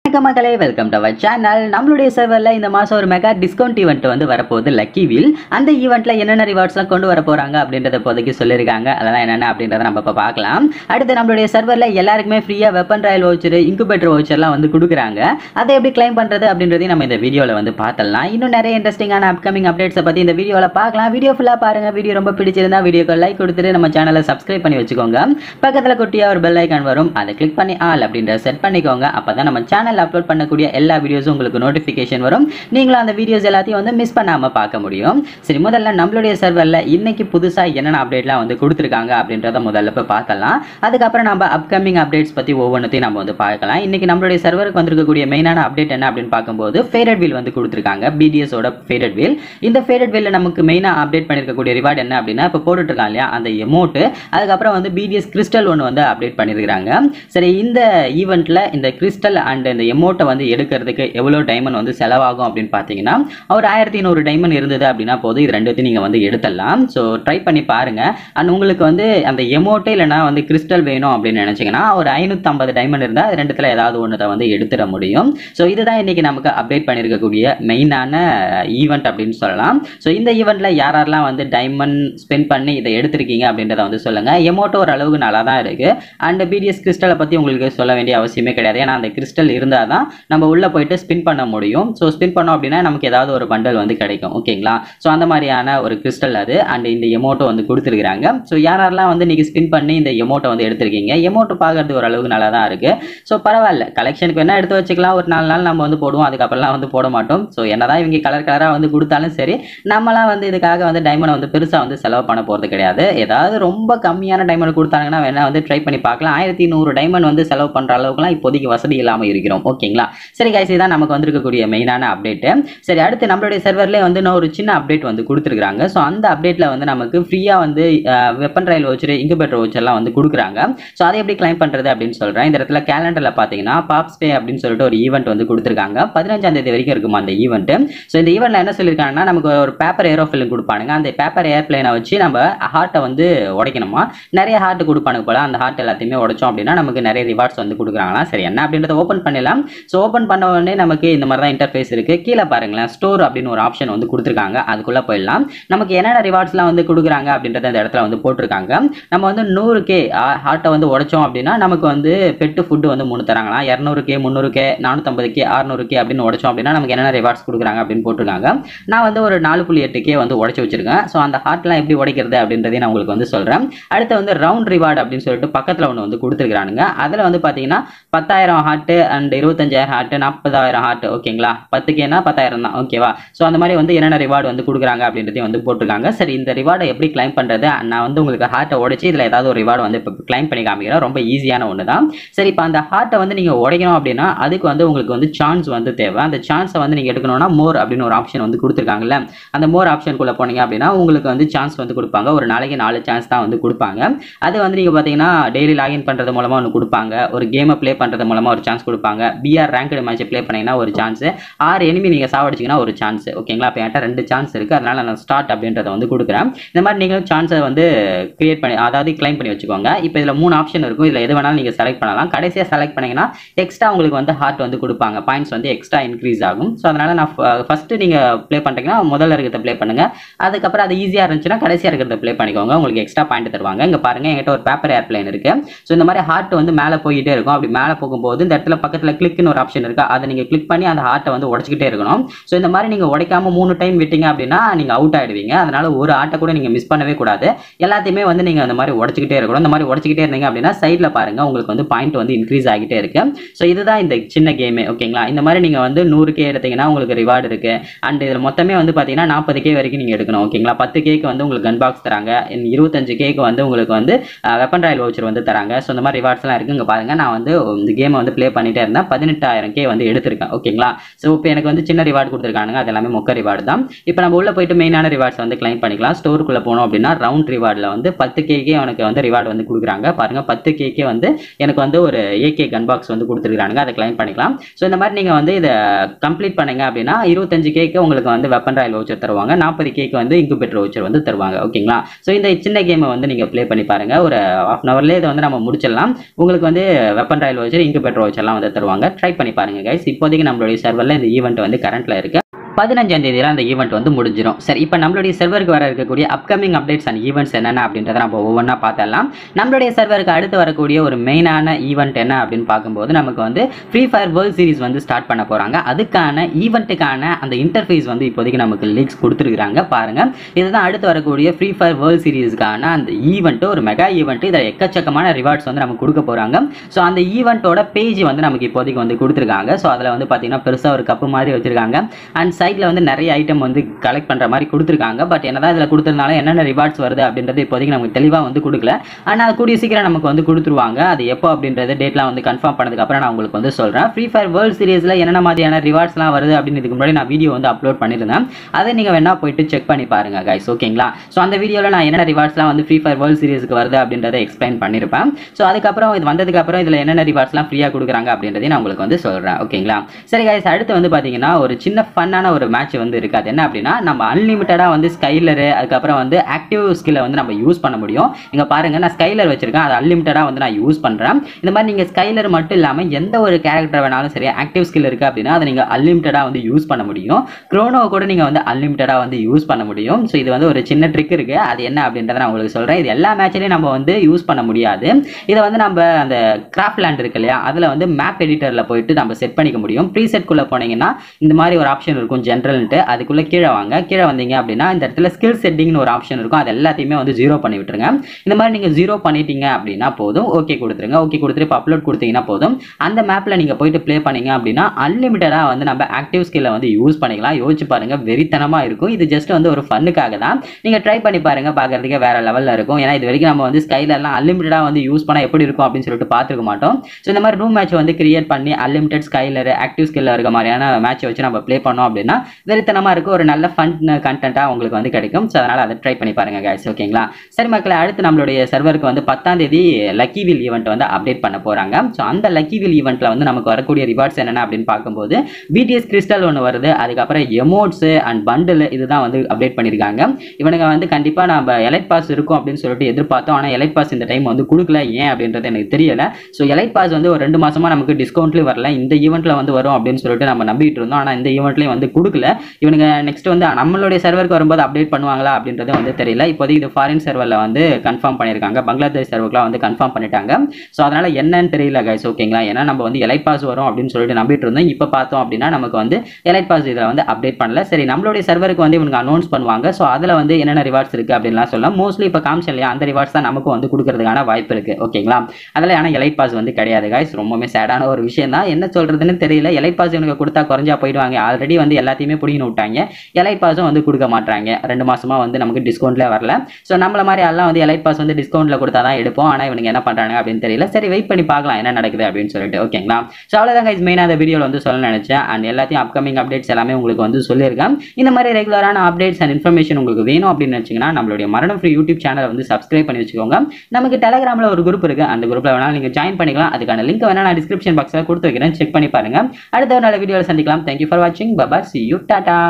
வணக்கம் மக்களே welcome to our channel நம்மளுடைய சர்வரில் இந்த மாதம் ஒரு மெகா டிஸ்கவுண்ட் ஈவெண்ட் வந்து வரப்போகுது லக்கி வீல் அந்த ஈவெண்ட்டில் என்னென்ன ரிவார்ட்ஸ்லாம் கொண்டு வர போகிறாங்க அப்படின்றத இப்போதைக்கு சொல்லியிருக்காங்க அதெல்லாம் என்னென்ன அப்படின்றத நம்ம இப்போ பார்க்கலாம் அடுத்து நம்மளுடைய சர்வரில் எல்லாருக்குமே ஃப்ரீயாக வெப்பன் ராயல் வவுச்சர் இன்குபேட்டர் வவுச்சர்லாம் வந்து கொடுக்குறாங்க அதை எப்படி கிளைம் பண்ணுறது அப்படின்றதையும் நம்ம இந்த வீடியோவில் வந்து பார்த்தலாம் இன்னும் நிறைய இன்ட்ரெஸ்டிங்கான அப்கமிங் அப்டேட்ஸை பற்றி இந்த வீடியோவில் பார்க்கலாம் வீடியோ ஃபுல்லாக பாருங்கள் வீடியோ ரொம்ப பிடிச்சிருந்தா வீடியோக்கு லைக் கொடுத்துட்டு நம்ம சேனலை சப்ஸ்கிரைப் பண்ணி வச்சுக்கோங்க பக்கத்தில் குட்டியாக ஒரு பெல் ஐக்கான் வரும் அதை கிளிக் பண்ணி ஆல் அப்படின்றத செட் பண்ணிக்கோங்க அப்போ தான் நம்ம சேனல் அப்லோட் பண்ணக்கூடிய எல்லா வீடியோஸும் உங்களுக்கு நோட்டிஃபிகேஷன் வரும் நீங்களும் அந்த வீடியோஸ் எல்லாத்தையும் வந்து மிஸ் பண்ணாமல் பார்க்க முடியும் சரி முதல்ல நம்மளுடைய சர்வரில் இன்னைக்கு புதுசாக என்னென்ன அப்டேட்லாம் வந்து கொடுத்துருக்காங்க அப்படின்றத முதல்ல போய் பார்க்கலாம் அதுக்கப்புறம் நம்ம அப்கமிங் அப்டேட்ஸ் பற்றி ஒவ்வொன்றத்தையும் நம்ம வந்து பார்க்கலாம் இன்னைக்கு நம்மளுடைய சர்வருக்கு வந்திருக்கக்கூடிய மெயினான அப்டேட் என்ன அப்படின்னு பார்க்கும்போது ஃபேடட் வீல் வந்து கொடுத்துருக்காங்க பிடிஎஸோட ஃபேடட் வீல் இந்த ஃபேடட் வீலில் நமக்கு மெயினாக அப்டேட் பண்ணியிருக்கக்கூடிய ரிவார்டு என்ன அப்படின்னா இப்போ போட்டுட்ருக்காங்க இல்லையா அந்த எமௌண்ட்டு அதுக்கப்புறம் வந்து பிடிஎஸ் கிறிஸ்டல் ஒன்று வந்து அப்டேட் பண்ணியிருக்காங்க சரி இந்த ஈவெண்ட்டில் இந்த கிறிஸ்டல் அண்ட் இந்த எமௌண்ட்டை வந்து எடுக்கிறதுக்கு எவ்வளோ டைமண்ட் வந்து செலவாகும் அப்படின்னு பார்த்தீங்கன்னா ஒரு ஆயிரத்தி நூறு டைமண்ட் இருந்தது அப்படின்னா போதும் இது ரெண்டுத்தையும் நீங்கள் வந்து எடுத்துடலாம் ஸோ ட்ரை பண்ணி பாருங்கள் அண்ட் உங்களுக்கு வந்து அந்த எமௌண்ட்டே இல்லைனா வந்து கிறிஸ்டல் வேணும் அப்படின்னு நினச்சிங்கன்னா ஒரு ஐநூற்றம்பது டைமண்ட் இருந்தால் அது ரெண்டுத்தில் ஏதாவது ஒன்று வந்து எடுத்துட முடியும் ஸோ இதுதான் இன்றைக்கி நமக்கு அப்டேட் பண்ணியிருக்கக்கூடிய மெயினான ஈவெண்ட் அப்படின்னு சொல்லலாம் ஸோ இந்த ஈவெண்ட்டில் யார் யாரெல்லாம் வந்து டைமண்ட் ஸ்பெண்ட் பண்ணி இதை எடுத்திருக்கீங்க அப்படின்றத வந்து சொல்லுங்கள் எமௌண்ட்டு ஒரு அளவுக்கு நல்லா தான் இருக்குது அண்ட் பிடிஎஸ் கிறிஸ்டலை பற்றி உங்களுக்கு சொல்ல வேண்டிய அவசியமே கிடையாது ஏன்னா அந்த கிறிஸ்டல் இருந்தால் தான் நம்ம உள்ளே போயிட்டு ஸ்பின் பண்ண முடியும் ஸோ ஸ்பின் பண்ணோம் அப்படின்னா நமக்கு ஏதாவது ஒரு பண்டல் வந்து கிடைக்கும் ஓகேங்களா ஸோ அந்த மாதிரியான ஒரு கிறிஸ்டல் அது அண்ட் இந்த எமௌண்ட்டை வந்து கொடுத்துருக்காங்க ஸோ யாரெல்லாம் வந்து நீங்கள் ஸ்பின் பண்ணி இந்த எமௌண்ட்டை வந்து எடுத்திருக்கீங்க எமௌண்ட் பார்க்கறது ஓரளவுக்கு நல்லா தான் இருக்குது ஸோ பரவாயில்ல கலெக்ஷனுக்கு வேணால் எடுத்து வச்சுக்கலாம் ஒரு நாலு நாள் நம்ம வந்து போடுவோம் அதுக்கப்புறம்லாம் வந்து போட மாட்டோம் ஸோ என்னதான் இவங்க கலர் கலராக வந்து கொடுத்தாலும் சரி நம்மலாம் வந்து இதுக்காக வந்து டைமண்ட் வந்து பெருசாக வந்து செலவு பண்ண போகிறது கிடையாது ஏதாவது ரொம்ப கம்மியான டைமண்ட் கொடுத்தாங்கன்னா வேணால் வந்து ட்ரை பண்ணி பார்க்கலாம் ஆயிரத்தி நூறு டைமண்ட் வந்து செலவு பண்ணுற அளவுக்குலாம் இப்போதைக்கு வசதி இல்லாமல் இருக்கிறோம் ஓகேங்களா சரி கைஸ் இதான் நமக்கு வந்திருக்கக்கூடிய மெயினான அப்டேட்டு சரி அடுத்து நம்மளுடைய சர்வர்லேயே வந்து இன்னும் ஒரு சின்ன அப்டேட் வந்து கொடுத்துருக்காங்க ஸோ அந்த அப்டேட்டில் வந்து நமக்கு ஃப்ரீயாக வந்து வெப்பன் ரயில் வச்சு இன்குபேட்டர் வச்செல்லாம் வந்து கொடுக்குறாங்க ஸோ அதை எப்படி கிளைம் பண்ணுறது அப்படின்னு சொல்கிறேன் இந்த இடத்துல கேலண்டரில் பார்த்தீங்கன்னா பாப்ஸ் பே அப்படின்னு சொல்லிட்டு ஒரு ஈவெண்ட் வந்து கொடுத்துருக்காங்க பதினஞ்சாம் தேதி வரைக்கும் இருக்குமா அந்த ஈவெண்ட் ஸோ இந்த ஈவெண்ட்டில் என்ன சொல்லியிருக்காங்கன்னா நமக்கு ஒரு பேப்பர் ஏரோஃபிலிம் கொடுப்பானுங்க அந்த பேப்பர் ஏர்பிளைனை வச்சு நம்ம ஹார்ட்டை வந்து உடைக்கணுமா நிறைய ஹார்ட் கொடுப்பானுங்க போல அந்த ஹார்ட் எல்லாத்தையுமே உடைச்சோம் அப்படின்னா நமக்கு நிறைய ரிவார்ட்ஸ் வந்து கொடுக்குறாங்களா சரி என்ன அப்படின்றத ஓப்பன் பண்ணிடலாம் ஸோ ஓப்பன் பண்ண உடனே நமக்கு இந்த மாதிரி தான் இன்டர்ஃபேஸ் இருக்குது கீழே பாருங்களேன் ஸ்டோர் அப்படின்னு ஒரு ஆப்ஷன் வந்து கொடுத்துருக்காங்க அதுக்குள்ளே போயிடலாம் நமக்கு என்னென்ன ரிவார்ட்ஸ்லாம் வந்து கொடுக்குறாங்க அப்படின்றத அந்த இடத்துல வந்து போட்டிருக்காங்க நம்ம வந்து நூறு கே ஹார்ட்டை வந்து உடைச்சோம் அப்படின்னா நமக்கு வந்து பெட்டு ஃபுட்டு வந்து மூணு தராங்களா இரநூறு கே முந்நூறு கே நானூற்றம்பது கே அறுநூறு கே அப்படின்னு உடைச்சோம் அப்படின்னா நமக்கு என்னென்ன ரிவார்ட்ஸ் கொடுக்குறாங்க அப்படின்னு போட்டிருக்காங்க நான் வந்து ஒரு நாலு புள்ளி எட்டு கே வந்து உடச்சி வச்சிருக்கேன் ஸோ அந்த ஹார்ட்லாம் எப்படி உடைக்கிறது அப்படின்றதையும் நான் உங்களுக்கு வந்து சொல்கிறேன் அடுத்து வந்து ரவுண்ட் ரிவார்டு அப்படின்னு சொல்லிட்டு பக்கத்தில் ஒன்று வந்து கொடுத்துருக்கானுங்க அதில் வந்து பார்த்தீங்கன்னா பத்தாயிரம் ஹார்ட்டு அண்ட் இருபத்தஞ்சாயிரம் ஹார்ட்டு நாற்பதாயிரம் ஹார்ட் ஓகேங்களா பத்து கேனா பத்தாயிரம் தான் ஓகேவா ஸோ அந்த மாதிரி வந்து என்னென்ன ரிவார்டு வந்து கொடுக்குறாங்க அப்படின்றதையும் வந்து போட்டிருக்காங்க சரி இந்த ரிவார்டை எப்படி கிளைம் பண்ணுறது நான் வந்து உங்களுக்கு ஹார்ட்டை உடைச்சி இதில் ஏதாவது ஒரு ரிவார்டு வந்து இப்போ கிளைம் பண்ணி காமிக்கிறேன் ரொம்ப ஈஸியான ஒன்று தான் சரி இப்போ அந்த ஹார்ட்டை வந்து நீங்கள் உடைக்கணும் அப்படின்னா அதுக்கு வந்து உங்களுக்கு வந்து சான்ஸ் வந்து தேவை அந்த சான்ஸை வந்து நீங்கள் எடுக்கணும்னா மோர் அப்படின்னு ஒரு ஆப்ஷன் வந்து கொடுத்துருக்காங்கல்ல அந்த மோர் ஆப்ஷனுக்குள்ளே போனீங்க அப்படின்னா உங்களுக்கு வந்து சான்ஸ் வந்து கொடுப்பாங்க ஒரு நாளைக்கு நாலு சான்ஸ் தான் வந்து கொடுப்பாங்க அது வந்து நீங்கள் பார்த்தீங்கன்னா டெய்லி லாகின் பண்ணுறது மூலமாக ஒன்று கொடுப்பாங்க ஒரு கேமை ப்ளே பண்ணுறது மூலமாக ஒரு சான்ஸ் கொடுப்பாங்க பிஆர் ரேங்க்டு மேட்ச் ப்ளே பண்ணீங்கன்னா ஒரு சான்ஸ் ஆறு எனிமி நீங்கள் சாவடிச்சிங்கன்னா ஒரு சான்ஸ் ஓகேங்களா இப்போ என்கிட்ட ரெண்டு சான்ஸ் இருக்குது அதனால் நான் ஸ்டார்ட் அப்படின்றத வந்து கொடுக்குறேன் இந்த மாதிரி நீங்கள் சான்ஸை வந்து கிரியேட் பண்ணி அதாவது கிளைம் பண்ணி வச்சுக்கோங்க இப்போ இதில் மூணு ஆப்ஷன் இருக்கும் இதில் எது வேணாலும் நீங்கள் செலக்ட் பண்ணலாம் கடைசியாக செலக்ட் பண்ணீங்கன்னா எக்ஸ்ட்ரா உங்களுக்கு வந்து ஹார்ட் வந்து கொடுப்பாங்க பாயிண்ட்ஸ் வந்து எக்ஸ்ட்ரா இன்க்ரீஸ் ஆகும் ஸோ அதனால் நான் ஃபஸ்ட்டு நீங்கள் ப்ளே பண்ணுறீங்கன்னா முதல்ல இருக்கிறத ப்ளே பண்ணுங்கள் அதுக்கப்புறம் அது ஈஸியாக இருந்துச்சுன்னா கடைசியாக இருக்கிறத ப்ளே பண்ணிக்கோங்க உங்களுக்கு எக்ஸ்ட்ரா பாயிண்ட் தருவாங்க இங்கே பாருங்கள் என்கிட்ட ஒரு பேப்பர் ஏர்ப்ளைன் இருக்குது ஸோ இந்த மாதிரி ஹார்ட் வந்து மேலே போயிட்டே இருக்கும் அப்படி மேலே போகும்போது இந்த இடத்துல பக்கத்தில் கிளிக்னு ஒரு ஆப்ஷன் இருக்குது அதை நீங்கள் கிளிக் பண்ணி அந்த ஹார்ட்டை வந்து உடச்சிக்கிட்டே இருக்கணும் ஸோ இந்த மாதிரி நீங்கள் உடைக்காம மூணு டைம் விட்டீங்க அப்படின்னா நீங்கள் அவுட் ஆகிடுவீங்க அதனால ஒரு ஆட்டை கூட நீங்கள் மிஸ் பண்ணவே கூடாது எல்லாத்தையுமே வந்து நீங்கள் அந்த மாதிரி உடச்சிக்கிட்டே இருக்கணும் இந்த மாதிரி உடச்சிக்கிட்டே இருந்தீங்க அப்படின்னா சைடில் பாருங்கள் உங்களுக்கு வந்து பாயிண்ட் வந்து இன்க்ரீஸ் ஆகிட்டே இருக்கு ஸோ இதுதான் இந்த சின்ன கேமே ஓகேங்களா இந்த மாதிரி நீங்கள் வந்து நூறு கே எடுத்தீங்கன்னா உங்களுக்கு ரிவார்டு இருக்குது அண்ட் இதில் மொத்தமே வந்து பார்த்தீங்கன்னா நாற்பது கே வரைக்கும் நீங்கள் எடுக்கணும் ஓகேங்களா பத்து கேக்கு வந்து உங்களுக்கு கன் பாக்ஸ் தராங்க இருபத்தஞ்சு கேக்கு வந்து உங்களுக்கு வந்து வெப்பன் ராயல் வவுச்சர் வந்து தராங்க ஸோ இந்த மாதிரி ரிவார்ட்ஸ்லாம் இருக்குது இங்கே பாருங்கள் நான் வந்து இந்த கேமை வந்து ப்ளே பண்ணிட்டே இருந்தேன் பதினெட்டாயிரம் கே வந்து எடுத்திருக்கேன் ஓகேங்களா ஸோ இப்போ எனக்கு வந்து சின்ன ரிவார்டு கொடுத்துருக்கானுங்க அது எல்லாமே மொக்க ரிவார்டு தான் இப்போ நம்ம உள்ள போயிட்டு மெயினான ரிவார்ட்ஸ் வந்து கிளைம் பண்ணிக்கலாம் ஸ்டோருக்குள்ளே போனோம் அப்படின்னா ரவுண்ட் ரிவார்டில் வந்து பத்து கேக்கே எனக்கு வந்து ரிவார்டு வந்து கொடுக்குறாங்க பாருங்கள் பத்து கேக்கே வந்து எனக்கு வந்து ஒரு ஏகே கன் பாக்ஸ் வந்து கொடுத்துருக்கானுங்க அதை கிளைம் பண்ணிக்கலாம் ஸோ இந்த மாதிரி நீங்கள் வந்து இதை கம்ப்ளீட் பண்ணீங்க அப்படின்னா இருபத்தஞ்சு கேக்கு உங்களுக்கு வந்து வெப்பன் ராயல் வவுச்சர் தருவாங்க நாற்பது கேக்கு வந்து இன்குபேட்டர் வவுச்சர் வந்து தருவாங்க ஓகேங்களா ஸோ இந்த சின்ன கேமை வந்து நீங்கள் ப்ளே பண்ணி பாருங்கள் ஒரு ஹாஃப் அன் ஹவர்லேயே இதை வந்து நம்ம முடிச்சிடலாம் உங்களுக்கு வந்து வெப்பன் ராயல் வவுச்சர் இன்குபேட்டர் வவுச்சர்லாம் வந்து தருவாங்க சொல்லுவாங்க ட்ரை பண்ணி பாருங்க கைஸ் இப்போதைக்கு நம்மளுடைய சர்வரில் இந்த ஈவெண்ட் வந்து கரண்ட்ல இருக்கு பதினஞ்சாம் தேதியில் அந்த ஈவெண்ட் வந்து முடிஞ்சிடும் சரி இப்போ நம்மளுடைய சர்வருக்கு வர இருக்கக்கூடிய அப்கமிங் அப்டேட்ஸ் அண்ட் ஈவெண்ட்ஸ் என்னென்ன அப்படின்றத நம்ம ஒவ்வொன்றா பார்த்தரலாம் நம்மளுடைய சர்வருக்கு அடுத்து வரக்கூடிய ஒரு மெயினான ஈவெண்ட் என்ன அப்படின்னு பார்க்கும்போது நமக்கு வந்து ஃப்ரீ ஃபயர் வேர்ல்ட் சீரிஸ் வந்து ஸ்டார்ட் பண்ண போகிறாங்க அதுக்கான ஈவெண்ட்டுக்கான அந்த இன்டர்ஃபேஸ் வந்து இப்போதைக்கு நமக்கு லீக்ஸ் கொடுத்துருக்காங்க பாருங்க இதுதான் அடுத்து வரக்கூடிய ஃப்ரீ ஃபயர் வேர்ல்ட் சீரிஸ்க்கான அந்த ஈவெண்ட்டு ஒரு மெகா ஈவெண்ட் இதில் எக்கச்சக்கமான ரிவார்ட்ஸ் வந்து நமக்கு கொடுக்க போகிறாங்க ஸோ அந்த ஈவெண்ட்டோட பேஜ் வந்து நமக்கு இப்போதைக்கு வந்து கொடுத்துருக்காங்க ஸோ அதில் வந்து பார்த்தீங்கன்னா பெருசாக ஒரு கப்பு மாதிரி வச்சிருக்காங்க அண்ட் சைடில் வந்து நிறைய ஐட்டம் வந்து கலெக்ட் பண்ணுற மாதிரி கொடுத்துருக்காங்க பட் என்னதான் இதில் கொடுத்துருந்தாலும் என்னென்ன ரிவார்ட்ஸ் வருது அப்படின்றது இப்போதைக்கு நமக்கு தெளிவாக வந்து கொடுக்கல ஆனால் அது கூடிய சீக்கிரம் நமக்கு வந்து கொடுத்துருவாங்க அது எப்போ அப்படின்றது டேட்லாம் வந்து கன்ஃபார்ம் பண்ணதுக்கப்புறம் நான் உங்களுக்கு வந்து சொல்கிறேன் ஃப்ரீ ஃபயர் வேர்ல்ட் சீரிஸில் என்னென்ன மாதிரியான ரிவார்ட்ஸ்லாம் வருது அப்படின்னு இதுக்கு முன்னாடி நான் வீடியோ வந்து அப்லோட் பண்ணியிருந்தேன் அதை நீங்கள் வேணா போயிட்டு செக் பண்ணி பாருங்க கைஸ் ஓகேங்களா ஸோ அந்த வீடியோவில் நான் என்னென்ன ரிவார்ட்ஸ்லாம் வந்து ஃப்ரீ ஃபயர் வேர்ல்ட் சீரிஸ்க்கு வருது அப்படின்றத எக்ஸ்பிளைன் பண்ணியிருப்பேன் ஸோ அதுக்கப்புறம் இது வந்ததுக்கப்புறம் இதில் என்னென்ன ரிவார்ட்ஸ்லாம் ஃப்ரீயாக கொடுக்குறாங்க அப்படின்றதையும் நான் உங்களுக்கு வந்து சொல்கிறேன் ஓகேங்களா சரி கைஸ் அடுத்து வந்து பார்த்தீங்கன்னா ஒரு சின்ன ஃபன்னான ஒரு மேட்ச் வந்து இருக்கு அது என்ன அப்படின்னா நம்ம அன்லிமிட்டடாக வந்து ஸ்கைலரு அதுக்கப்புறம் வந்து ஆக்டிவ் ஸ்கில்லை வந்து நம்ம யூஸ் பண்ண முடியும் இங்கே பாருங்க நான் ஸ்கைலர் வச்சிருக்கேன் அது அன்லிமிட்டடாக வந்து நான் யூஸ் பண்ணுறேன் இந்த மாதிரி நீங்கள் ஸ்கைலர் மட்டும் இல்லாமல் எந்த ஒரு கேரக்டர் வேணாலும் சரி ஆக்டிவ் ஸ்கில் இருக்குது அப்படின்னா அதை நீங்கள் அன்லிமிட்டடாக வந்து யூஸ் பண்ண முடியும் க்ரோனோவை கூட நீங்கள் வந்து அன்லிமிட்டடாக வந்து யூஸ் பண்ண முடியும் ஸோ இது வந்து ஒரு சின்ன ட்ரிக் இருக்குது அது என்ன அப்படின்றத நான் உங்களுக்கு சொல்கிறேன் இது எல்லா மேட்ச்லையும் நம்ம வந்து யூஸ் பண்ண முடியாது இதை வந்து நம்ம அந்த கிராஃப்ட் லேண்ட் இருக்கு இல்லையா அதில் வந்து மேப் எடிட்டரில் போயிட்டு நம்ம செட் பண்ணிக்க முடியும் ப்ரீசெட்குள்ளே போனீங்கன்னா இந்த மாதிரி ஒரு ஆப்ஷன் இருக்கும் ஜென்ரல்ன்ட்டு அதுக்குள்ளே கீழே வாங்க கீழே வந்தீங்க அப்படின்னா இந்த இடத்துல ஸ்கில் செட்டிங்னு ஒரு ஆப்ஷன் இருக்கும் அது எல்லாத்தையுமே வந்து ஜீரோ பண்ணி விட்டுருங்க இந்த மாதிரி நீங்கள் ஜீரோ பண்ணிட்டீங்க அப்படின்னா போதும் ஓகே கொடுத்துருங்க ஓகே கொடுத்துட்டு இப்போ அப்லோட் கொடுத்தீங்கன்னா போதும் அந்த மேப்பில் நீங்கள் போயிட்டு ப்ளே பண்ணீங்க அப்படின்னா அன்லிமிட்டடாக வந்து நம்ம ஆக்டிவ் ஸ்கில்லை வந்து யூஸ் பண்ணிக்கலாம் யோசிச்சு பாருங்க வெறித்தனமாக இருக்கும் இது ஜஸ்ட் வந்து ஒரு ஃபன்னுக்காக தான் நீங்கள் ட்ரை பண்ணி பாருங்க பார்க்கறதுக்கே வேற லெவலில் இருக்கும் ஏன்னா இது வரைக்கும் நம்ம வந்து ஸ்கைலர்லாம் அன்லிமிட்டடாக வந்து யூஸ் பண்ணால் எப்படி இருக்கும் அப்படின்னு சொல்லிட்டு பார்த்துருக்க மாட்டோம் ஸோ இந்த மாதிரி ரூம் மேட்ச் வந்து கிரியேட் பண்ணி அன்லிமிட்டட் ஸ்கைலர் ஆக்டிவ் ஸ்கில்ல இருக்க மாதிரியான மேட்ச் வச்சு நம்ம ப்ளே பண்ணோம் அப்படின்னா வெறித்தனமாக இருக்கும் ஒரு நல்ல ஃபன் கண்டென்ட்டாக உங்களுக்கு வந்து கிடைக்கும் ஸோ அதனால் அதை ட்ரை பண்ணி பாருங்க guys ஓகேங்களா சரி மக்களை அடுத்து நம்மளுடைய சர்வருக்கு வந்து பத்தாம் தேதி லக்கி வில் ஈவெண்ட் வந்து அப்டேட் பண்ண போகிறாங்க ஸோ அந்த லக்கி வில் ஈவெண்ட்டில் வந்து நமக்கு வரக்கூடிய ரிவார்ட்ஸ் என்னென்ன அப்படின்னு பார்க்கும்போது பிடிஎஸ் கிறிஸ்டல் ஒன்று வருது அதுக்கப்புறம் எமோட்ஸு அண்ட் பண்டில் இதுதான் வந்து அப்டேட் பண்ணியிருக்காங்க இவனுங்க வந்து கண்டிப்பாக நம்ம எலைட் பாஸ் இருக்கும் அப்படின்னு சொல்லிட்டு எதிர்பார்த்தோம் ஆனால் எலைட் பாஸ் இந்த டைம் வந்து கொடுக்கல ஏன் அப்படின்றது எனக்கு தெரியல ஸோ எலைட் பாஸ் வந்து ஒரு ரெண்டு மாசமா நமக்கு டிஸ்கவுண்ட்லேயும் வரல இந்த ஈவெண்ட்டில் வந்து வரும் அப்படின்னு சொல்லிட்டு நம்ம நம்பிட்டு இருந்தோம் ஆனால் இந்த ஈவெண்ட்லேயும் வந்து கொடுக்கல இவனுங்க நெக்ஸ்ட் வந்து நம்மளுடைய சர்வருக்கு வரும்போது அப்டேட் பண்ணுவாங்களா அப்படின்றது வந்து தெரியல இப்போதைக்கு இது ஃபாரின் சர்வரில் வந்து கன்ஃபார்ம் பண்ணியிருக்காங்க பங்களாதேஷ் சர்வர்க்குலாம் வந்து கன்ஃபார்ம் பண்ணிட்டாங்க ஸோ அதனால் என்னன்னு தெரியல கைஸ் ஓகேங்களா ஏன்னா நம்ம வந்து எலைட் பாஸ் வரும் அப்படின்னு சொல்லிட்டு நம்பிட்டு இருந்தோம் இப்போ பார்த்தோம் அப்படின்னா நமக்கு வந்து எலைட் பாஸ் இதில் வந்து அப்டேட் பண்ணல சரி நம்மளுடைய சர்வருக்கு வந்து இவங்க அனௌன்ஸ் பண்ணுவாங்க ஸோ அதில் வந்து என்னென்ன ரிவார்ட்ஸ் இருக்குது அப்படின்லாம் சொல்லலாம் மோஸ்ட்லி இப்போ காமிச்சல் இல்லையா அந்த ரிவார்ட்ஸ் தான் நமக்கு வந்து கொடுக்கறதுக்கான வாய்ப்பு இருக்குது ஓகேங்களா அதில் ஆனால் எலைட் பாஸ் வந்து கிடையாது கைஸ் ரொம்பவே சேடான ஒரு விஷயம் தான் என்ன சொல்கிறதுன்னு தெரியல எலைட் பாஸ் இவனுக்கு கொடுத்தா குறைஞ்சா போயிடுவாங்க ஆல்ரெடி வந்து எல்லாத்தையுமே பிடிக்கணும் விட்டாங்க எலைட் பாஸும் வந்து கொடுக்க மாட்டாங்க ரெண்டு மாசமா வந்து நமக்கு டிஸ்கவுண்ட்ல வரல ஸோ நம்மள மாதிரி எல்லாம் வந்து எலைட் பாஸ் வந்து டிஸ்கவுண்ட்ல கொடுத்தா தான் எடுப்போம் ஆனால் இவனுங்க என்ன பண்றாங்க அப்படின்னு தெரியல சரி வெயிட் பண்ணி பார்க்கலாம் என்ன நடக்குது அப்படின்னு சொல்லிட்டு ஓகேங்களா ஸோ அவ்வளோதான் கைஸ் மெயினாக அந்த வீடியோவில் வந்து சொல்ல நினைச்சேன் அண்ட் எல்லாத்தையும் அப்கமிங் அப்டேட்ஸ் எல்லாமே உங்களுக்கு வந்து சொல்லியிருக்கேன் இந்த மாதிரி ரெகுலரான அப்டேட்ஸ் அண்ட் இன்ஃபர்மேஷன் உங்களுக்கு வேணும் அப்படின்னு நினச்சிங்கன்னா நம்மளுடைய மரணம் ஃப்ரீ யூடியூப் சேனலை வந்து சப்ஸ்கிரைப் பண்ணி வச்சுக்கோங்க நமக்கு டெலகிராமில் ஒரு குரூப் இருக்கு அந்த குரூப்பில் வேணாலும் நீங்கள் ஜாயின் பண்ணிக்கலாம் அதுக்கான லிங்க் வேணா நான் டிஸ்கிரிப்ஷன் பாக்ஸில் கொடுத்து வைக்கிறேன் செக் பண்ணி பாருங்க அடுத்த ஒரு நல்ல வீடியோவில் சந்திக்கலாம் தேங்க்யூ ஃபார் வாட்சிங் பபா சி யூ டாடா